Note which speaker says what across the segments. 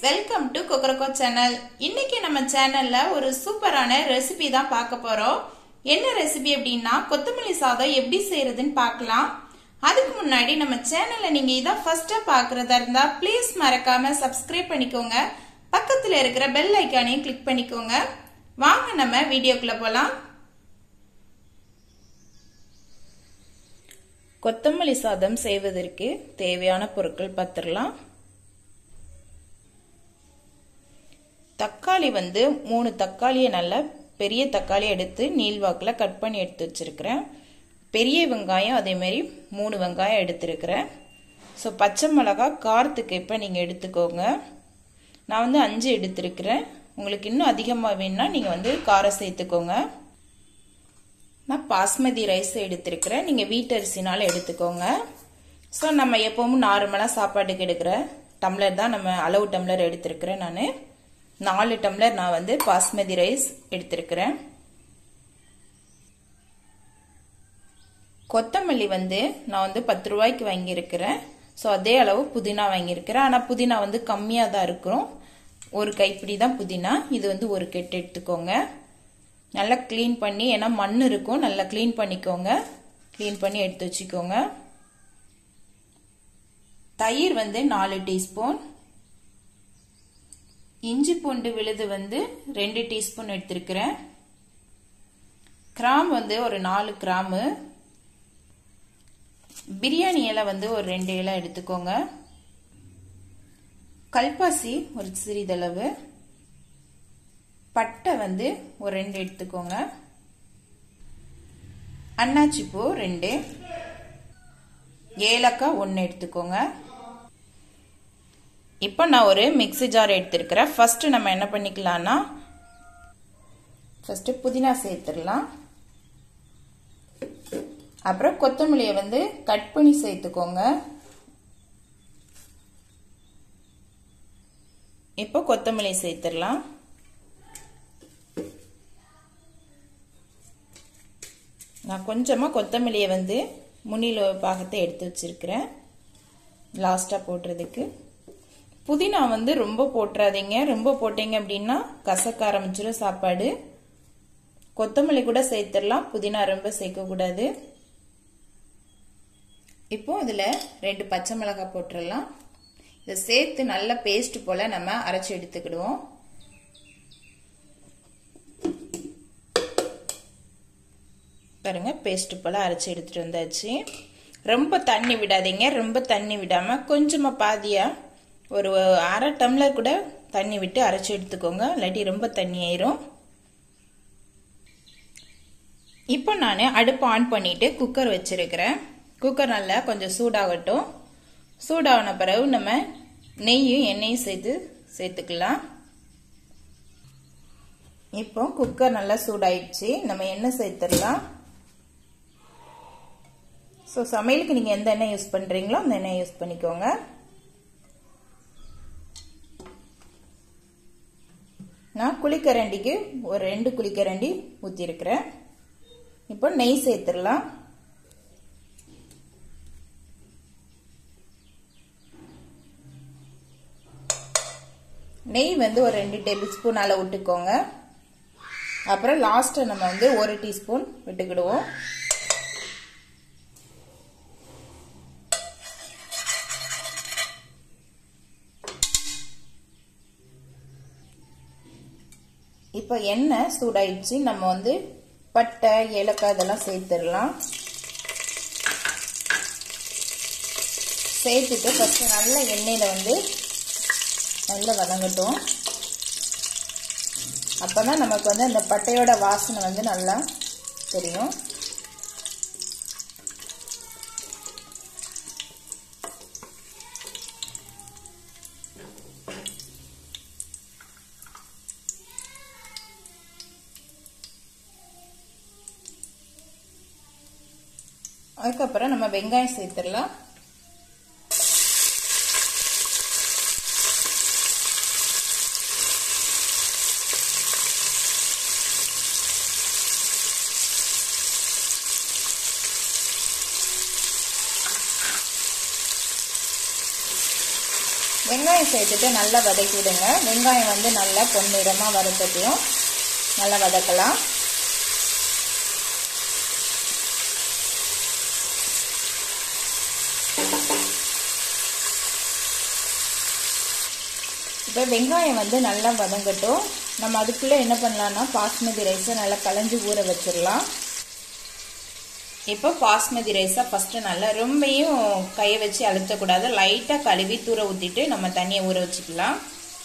Speaker 1: welcome to கொக்கரக்கோ channel இன்னைக்கு நம்ம சேனல்ல ஒரு சூப்பரான ரெசிபி தான் பார்க்க போறோம் என்ன ரெசிபி அப்படின்னா கொத்தமல்லி சாதம் எப்படி செய்யறதுன்னு பார்க்கலாம் அதுக்கு முன்னாடி நம்ம சேனல்ல நீங்க இதான் ஃபர்ஸ்டா பாக்குறதா இருந்தா ப்ளீஸ் மறக்காம சப்ஸ்கிரைப் பண்ணிக்கோங்க பக்கத்துல இருக்கிற பெல் ஐக்கானையும் கிளிக் பண்ணிக்கோங்க வாங்க நம்ம வீடியோக்குள்ள போலாம் கொத்தமல்லி சாதம் செய்வதற்கு தேவையான பொருட்கள் பார்த்துடலாம் தக்காளி வந்து மூணு தக்காளியை நல்லா பெரிய தக்காளி எடுத்து நீள்வாக்கில் கட் பண்ணி எடுத்து வச்சிருக்கிறேன் பெரிய வெங்காயம் அதேமாரி மூணு வெங்காயம் எடுத்துருக்கிறேன் ஸோ பச்சை மிளகா காரத்துக்கு இப்போ நீங்கள் எடுத்துக்கோங்க நான் வந்து அஞ்சு எடுத்துருக்கிறேன் உங்களுக்கு இன்னும் அதிகமாக வேணும்னா நீங்கள் வந்து காரம் சேர்த்துக்கோங்க நான் பாஸ்மதி ரைஸ் எடுத்துருக்கிறேன் நீங்கள் வீட்டரிசினால எடுத்துக்கோங்க ஸோ நம்ம எப்பவும் நார்மலாக சாப்பாட்டுக்கு எடுக்கிற டம்ளர் தான் நம்ம அளவு டம்ளர் எடுத்திருக்கிறேன் நான் நாலு டம்ளர் நான் வந்து பாஸ்மதி ரைஸ் எடுத்திருக்கிறேன் கொத்தமல்லி வந்து நான் வந்து பத்து ரூபாய்க்கு வாங்கியிருக்கிறேன் ஸோ அதே அளவு புதினா வாங்கியிருக்கிறேன் ஆனால் புதினா வந்து கம்மியாக தான் இருக்கிறோம் ஒரு கைப்பிடி தான் புதினா இது வந்து ஒரு கெட்டு எடுத்துக்கோங்க நல்லா க்ளீன் பண்ணி ஏன்னா மண் இருக்கும் நல்லா க்ளீன் பண்ணிக்கோங்க க்ளீன் பண்ணி எடுத்து வச்சுக்கோங்க தயிர் வந்து நாலு டீஸ்பூன் இஞ்சி பூண்டு விழுது வந்து ரெண்டு டீஸ்பூன் எடுத்திருக்கிறேன் கிராம் வந்து ஒரு நாலு கிராமு பிரியாணி இலை வந்து ஒரு ரெண்டு இலை எடுத்துக்கோங்க கல்பாசி ஒரு சிறிதளவு பட்டை வந்து ஒரு ரெண்டு எடுத்துக்கோங்க அன்னாச்சி பூ ரெண்டு ஏலக்காய் ஒன்று எடுத்துக்கோங்க இப்போ நான் ஒரு மிக்சி ஜார் எடுத்திருக்கிறேன் ஃபர்ஸ்ட் நம்ம என்ன பண்ணிக்கலாம்னா ஃபர்ஸ்ட் புதினா சேர்த்துடலாம் அப்புறம் கொத்தமல்லியை வந்து கட் பண்ணி சேர்த்துக்கோங்க இப்போ கொத்தமல்லி சேர்த்துடலாம் நான் கொஞ்சமாக கொத்தமல்லியை வந்து முன்னில பாகத்தை எடுத்து வச்சிருக்கிறேன் லாஸ்ட்டாக போடுறதுக்கு புதினா வந்து ரொம்ப போட்டுறாதீங்க ரொம்ப போட்டீங்க அப்படின்னா கசக்க ஆரம்பிச்சிடும் சாப்பாடு கொத்தமல்லி கூட சேர்த்துடலாம் புதினா ரொம்ப சேர்க்கக்கூடாது இப்போ இதில் ரெண்டு பச்சை மிளகாய் போட்டுடலாம் இதை சேர்த்து நல்ல பேஸ்ட் போல் நம்ம அரைச்சி எடுத்துக்கிடுவோம் பாருங்க பேஸ்ட் போல் அரைச்சி எடுத்துகிட்டு வந்தாச்சு ரொம்ப தண்ணி விடாதீங்க ரொம்ப தண்ணி விடாமல் கொஞ்சமாக பாதியாக ஒரு அரை டம்ளர் கூட தண்ணி விட்டு அரைச்சி எடுத்துக்கோங்க இல்லாட்டி ரொம்ப தண்ணி ஆயிரும் இப்போ நான் அடுப்பு ஆன் பண்ணிட்டு குக்கர் வச்சிருக்கிறேன் குக்கர் நல்லா கொஞ்சம் சூடாகட்டும் சூடாகின பிறகு நம்ம நெய்யும் எண்ணெயும் சேர்த்து சேர்த்துக்கலாம் இப்போ குக்கர் நல்லா சூடாயிடுச்சு நம்ம எண்ணெய் சேர்த்துடலாம் ஸோ சமையலுக்கு நீங்கள் எந்த எண்ணெய் யூஸ் பண்ணுறீங்களோ அந்த எண்ணெய் யூஸ் பண்ணிக்கோங்க நான் குழிக்கரண்டிக்கு ஒரு ரெண்டு குழிக்கரண்டி ஊற்றிருக்கிறேன் இப்போ நெய் சேர்த்துடலாம் நெய் வந்து ஒரு ரெண்டு டேபிள் ஸ்பூன் அளவு விட்டுக்கோங்க அப்புறம் லாஸ்ட்டு நம்ம வந்து ஒரு டீஸ்பூன் விட்டுக்கிடுவோம் இப்போ எண்ணெய் சூடாயிடுச்சு நம்ம வந்து பட்டை ஏலக்காய் இதெல்லாம் சேர்த்துடலாம் சேர்த்துட்டு ஃபஸ்ட்டு நல்ல எண்ணெயில் வந்து நல்லா வதங்கட்டும் அப்போ தான் நமக்கு வந்து அந்த பட்டையோட வாசனை வந்து நல்லா தெரியும் அதுக்கப்புறம் நம்ம வெங்காயம் சேர்த்துடலாம் வெங்காயம் சேர்த்துட்டு நல்லா வதக்கி விடுங்க வெங்காயம் வந்து நல்லா பொன்னிறமாக வறுத்ததையும் நல்லா வதக்கலாம் இப்போ வெங்காயம் வந்து நல்லா வதங்கட்டும் நம்ம அதுக்குள்ளே என்ன பண்ணலான்னா பாஸ்மதி ரைஸை நல்லா களைஞ்சி ஊற வச்சிடலாம் இப்போ பாஸ்மதி ரைஸை ஃபஸ்ட்டு நல்லா ரொம்பையும் கையை வச்சு அழுத்தக்கூடாது லைட்டாக கழுவி தூர ஊற்றிட்டு நம்ம தண்ணியை ஊற வச்சுக்கலாம்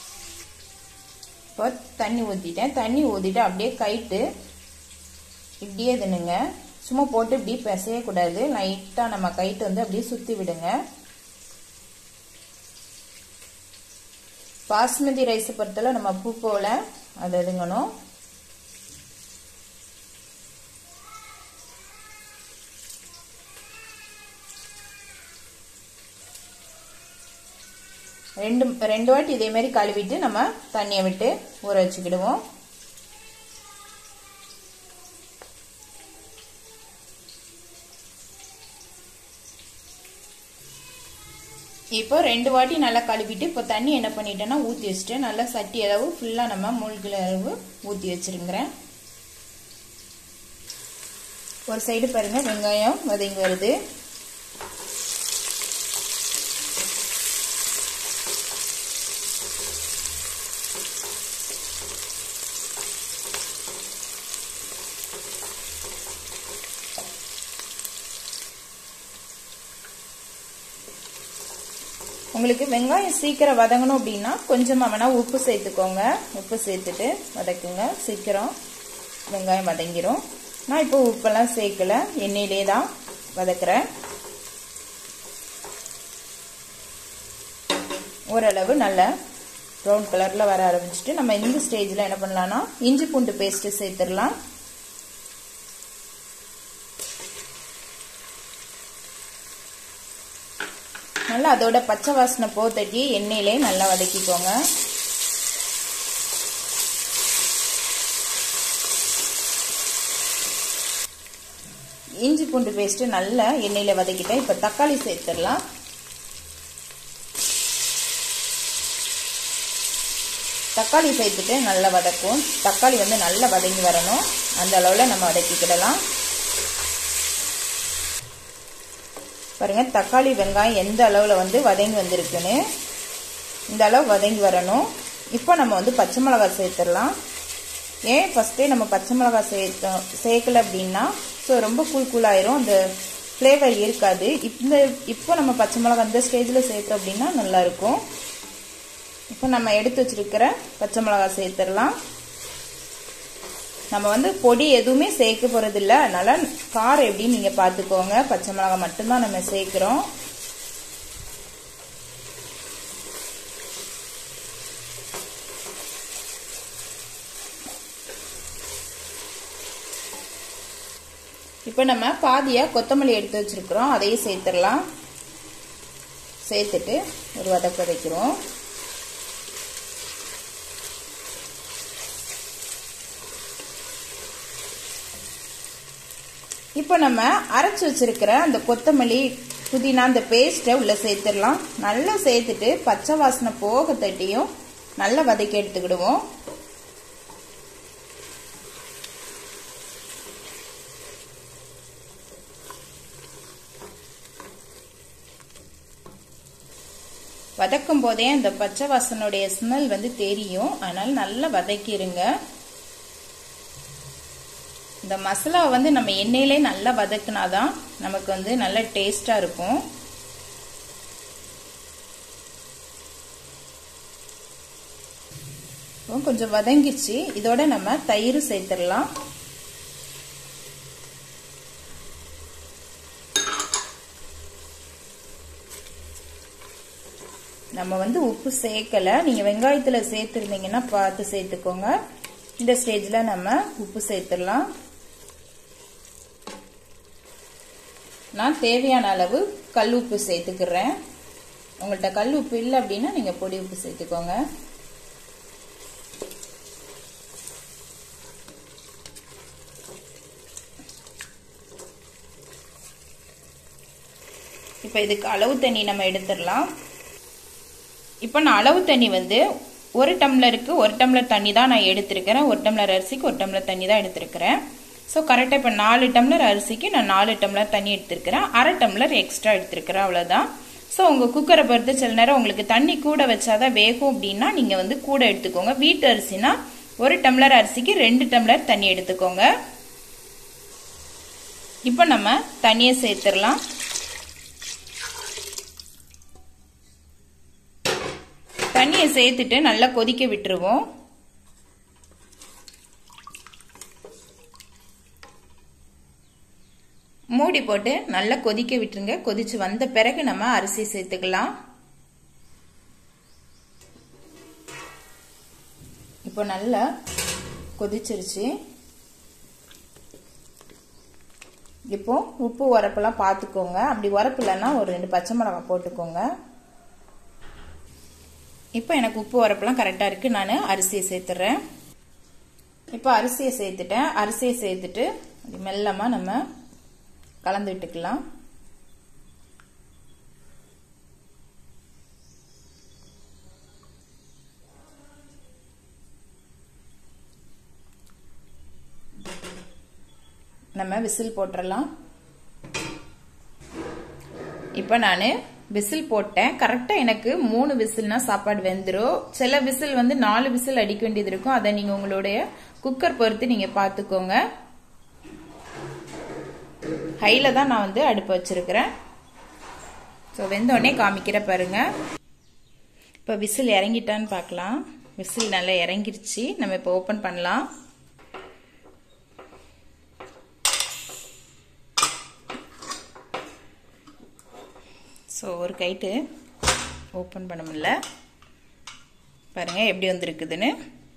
Speaker 1: இப்போ தண்ணி ஊற்றிட்டேன் தண்ணி ஊற்றிட்டு அப்படியே கைட்டு இப்படியே இதுனுங்க சும்மா போட்டு இப்படி பிசையக்கூடாது லைட்டாக நம்ம கைட்டு வந்து அப்படியே சுற்றி விடுங்க பாஸ்மதி ரைஸை பொறுத்தல நம்ம பூ போல அது எதுங்கணும் ரெண்டு ரெண்டு வாட்டி இதே மாதிரி கழுவிட்டு நம்ம தண்ணியை விட்டு ஊற வச்சுக்கிடுவோம் இப்போ ரெண்டு வாட்டி நல்லா கழுவிட்டு இப்போ தண்ணி என்ன பண்ணிட்டேன்னா ஊற்றி வச்சுட்டு நல்லா சட்டி அளவு ஃபுல்லாக நம்ம மூழ்கிற அளவு ஊற்றி வச்சுருங்கிறேன் ஒரு சைடு பாருங்கள் வெங்காயம் வதங்கி வருது உங்களுக்கு வெங்காயம் சீக்கிரம் வதங்கணும் அப்படின்னா கொஞ்சமாக வேணால் உப்பு சேர்த்துக்கோங்க உப்பு சேர்த்துட்டு வதக்குங்க சீக்கிரம் வெங்காயம் வதங்கிரும் நான் இப்போ உப்பெல்லாம் சேர்க்கல எண்ணெயிலே தான் வதக்குறேன் ஓரளவு நல்ல ப்ரௌன் கலரில் வர ஆரம்பிச்சுட்டு நம்ம இந்த ஸ்டேஜில் என்ன பண்ணலாம்னா இஞ்சி பூண்டு பேஸ்ட்டு சேர்த்துடலாம் நல்லா அதோட பச்சை வாசனை போத்தட்டி எண்ணெயிலே நல்லா வதக்கிக்கோங்க இஞ்சி பூண்டு பேஸ்ட்டு நல்லா எண்ணெயில் வதக்கிட்டேன் இப்போ தக்காளி சேர்த்துடலாம் தக்காளி சேர்த்துட்டு நல்லா வதக்கும் தக்காளி வந்து நல்லா வதங்கி வரணும் அந்த அளவில் நம்ம வதக்கிக்கிடலாம் பாருங்க தக்காளி வெங்காயம் எந்த அளவில் வந்து வதங்கி வந்திருக்குன்னு இந்த அளவு வதங்கி வரணும் இப்போ நம்ம வந்து பச்சை மிளகாய் சேர்த்துடலாம் ஏன் ஃபஸ்ட்டே நம்ம பச்சை மிளகாய் சேர்த்தோம் சேர்க்கல அப்படின்னா ஸோ ரொம்ப கூல் கூலாயிரும் அந்த ஃப்ளேவர் இருக்காது இந்த இப்போ நம்ம பச்சை மிளகாய் அந்த ஸ்டேஜில் சேர்த்தோம் அப்படின்னா நல்லாயிருக்கும் இப்போ நம்ம எடுத்து வச்சிருக்கிற பச்சை மிளகாய் சேர்த்துடலாம் நம்ம வந்து பொடி எதுவுமே சேர்க்க போகிறதில்ல அதனால் காரம் எப்படின்னு நீங்கள் பார்த்துக்கோங்க பச்சை மிளகாய் மட்டும்தான் நம்ம சேர்க்குறோம் இப்போ நம்ம பாதியாக கொத்தமல்லி எடுத்து வச்சுருக்குறோம் அதையும் சேர்த்துடலாம் சேர்த்துட்டு ஒரு வதக்க வைக்கிறோம் இப்போ நம்ம அரைச்சி வச்சிருக்கிற அந்த கொத்தமல்லி புதினா அந்த பேஸ்ட்டை உள்ளே சேர்த்துடலாம் நல்லா சேர்த்துட்டு பச்சை வாசனை போக தட்டியும் நல்லா வதக்கி எடுத்துக்கிடுவோம் வதக்கும் போதே அந்த பச்சை வாசனுடைய ஸ்மெல் வந்து தெரியும் அதனால நல்லா வதக்கிடுங்க இந்த மசாலா வந்து நம்ம எண்ணெயிலே நல்லா வதக்குனாதான் நமக்கு வந்து நல்ல டேஸ்டா இருக்கும் கொஞ்சம் வதங்கிச்சு இதோட நம்ம தயிர் சேர்த்துடலாம் நம்ம வந்து உப்பு சேர்க்கல நீங்க வெங்காயத்துல சேர்த்துருந்தீங்கன்னா பார்த்து சேர்த்துக்கோங்க இந்த ஸ்டேஜ்ல நம்ம உப்பு சேர்த்துடலாம் நான் தேவையான அளவு கல் உப்பு சேர்த்துக்கிறேன் உங்கள்கிட்ட கல் உப்பு இல்லை அப்படின்னா நீங்கள் பொடி உப்பு சேர்த்துக்கோங்க இப்போ இதுக்கு அளவு தண்ணி நம்ம எடுத்துடலாம் இப்போ நான் அளவு தண்ணி வந்து ஒரு டம்ளருக்கு ஒரு டம்ளர் தண்ணி தான் நான் எடுத்திருக்கிறேன் ஒரு டம்ளர் அரிசிக்கு ஒரு டம்ளர் தண்ணி தான் எடுத்திருக்கிறேன் ஸோ கரெக்டாக இப்போ நாலு டம்ளர் அரிசிக்கு நான் நாலு டம்ளர் தண்ணி எடுத்திருக்கிறேன் அரை டம்ளர் எக்ஸ்ட்ரா எடுத்திருக்கிறேன் அவ்வளோதான் ஸோ உங்கள் குக்கரை பொறுத்து சில நேரம் உங்களுக்கு தண்ணி கூட வச்சாதான் வேகும் அப்படின்னா நீங்கள் வந்து கூட எடுத்துக்கோங்க வீட்டு அரிசினா ஒரு டம்ளர் அரிசிக்கு ரெண்டு டம்ளர் தண்ணி எடுத்துக்கோங்க இப்போ நம்ம தண்ணியை சேர்த்துடலாம் தண்ணியை சேர்த்துட்டு நல்லா கொதிக்க விட்டுருவோம் மூடி போட்டு நல்லா கொதிக்க விட்டுருங்க கொதிச்சு வந்த பிறகு நம்ம அரிசி சேர்த்துக்கலாம் இப்போ நல்லா கொதிச்சிருச்சு இப்போ உப்பு உரப்பெல்லாம் பார்த்துக்கோங்க அப்படி உரப்பு இல்லைன்னா ஒரு ரெண்டு பச்சை மிளகாய் போட்டுக்கோங்க இப்போ எனக்கு உப்பு உரப்பெல்லாம் கரெக்டாக இருக்குது நான் அரிசியை சேர்த்துறேன் இப்போ அரிசியை சேர்த்துட்டேன் அரிசியை சேர்த்துட்டு மெல்லமாக நம்ம கலந்து விட்டுக்கலாம் நம்ம விசில் போட்டுடலாம் இப்போ நான் விசில் போட்டேன் கரெக்டாக எனக்கு மூணு விசில்னா சாப்பாடு வெந்துடும் சில விசில் வந்து நாலு விசில் அடிக்க வேண்டியது இருக்கும் அதை நீங்கள் உங்களுடைய குக்கர் பொறுத்து நீங்கள் பார்த்துக்கோங்க ஹையில் தான் நான் வந்து அடுப்பு வச்சிருக்கிறேன் ஸோ வெந்தோடனே காமிக்கிற பாருங்க இப்போ விசில் இறங்கிட்டான்னு பார்க்கலாம் விசில் நல்லா இறங்கிருச்சு நம்ம இப்போ ஓப்பன் பண்ணலாம் ஸோ ஒரு கைட்டு ஓப்பன் பண்ண முடியல பாருங்கள் எப்படி வந்திருக்குதுன்னு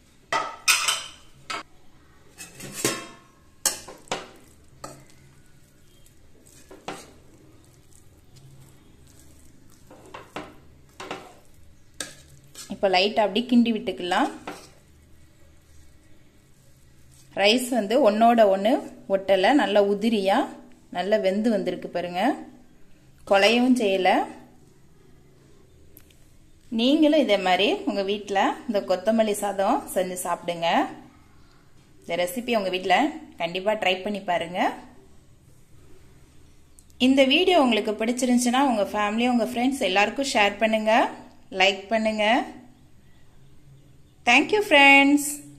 Speaker 1: இப்போ லைட்டாக அப்படி கிண்டி விட்டுக்கலாம் ரைஸ் வந்து ஒன்றோட ஒன்று ஒட்டலை நல்லா உதிரியாக நல்லா வெந்து வந்திருக்கு பாருங்க கொலையவும் செய்யலை நீங்களும் இதே மாதிரி உங்கள் வீட்டில் இந்த கொத்தமல்லி சாதம் செஞ்சு சாப்பிடுங்க இந்த ரெசிபி உங்கள் வீட்டில் கண்டிப்பாக ட்ரை பண்ணி பாருங்கள் இந்த வீடியோ உங்களுக்கு பிடிச்சிருந்துச்சுன்னா உங்கள் ஃபேமிலி உங்கள் ஃப்ரெண்ட்ஸ் எல்லாருக்கும் ஷேர் பண்ணுங்கள் லைக் பண்ணுங்கள் தேங்க்யூ ஃப்ரெண்ட்ஸ்